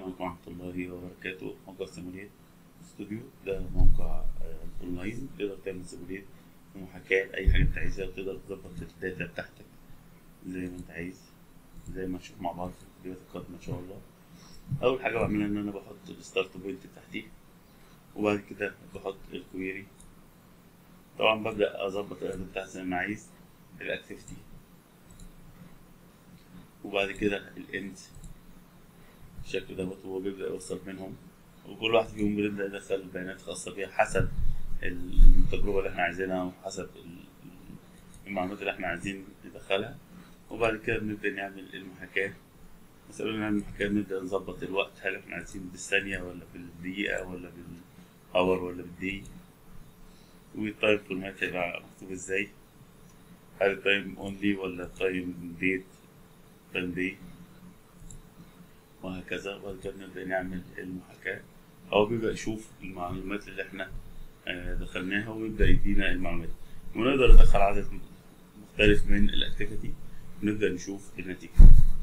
عليكم ورحمة الله وبركاته موقع سيموليت ستوديو ده موقع آه، اونلاين تقدر تعمل سيموليت ومحاكاة لأي حاجة انت عايزها وتقدر تظبط الداتا بتاعتك زي ما انت عايز زي ما نشوف مع بعض في الفيديوهات القادمة ان شاء الله أول حاجة بعملها إن أنا بحط الستارت بوينت بتاعتي وبعد كده بحط الكويري طبعا ببدأ أظبط الأداة بتاعتي زي ما أنا عايز الأكتيفيتي وبعد كده الاند بالشكل دوت وهو بيبدأ يوصل منهم وكل واحد فيهم بيبدأ يدخل بيانات خاصة بيها حسب التجربة اللي احنا عايزينها وحسب ال- المعلومات اللي احنا عايزين ندخلها وبعد كده بنبدأ نعمل المحاكاة مثلا نعمل المحاكاة نبدأ نظبط الوقت هل احنا عايزين بالثانية ولا بالدقيقة ولا بالهور ولا بالدي والتايم فورمات هيبقى مكتوب ازاي هل التايم اونلي ولا تايم ديت تايم دي وهكذا وبعد كده بنبدأ نعمل المحاكاة هو بيبدأ يشوف المعلومات اللي احنا آه، دخلناها ويبدأ يدينا المعلومات ونقدر ندخل عدد مختلف من الأكتيفيتي ونبدأ نشوف النتيجة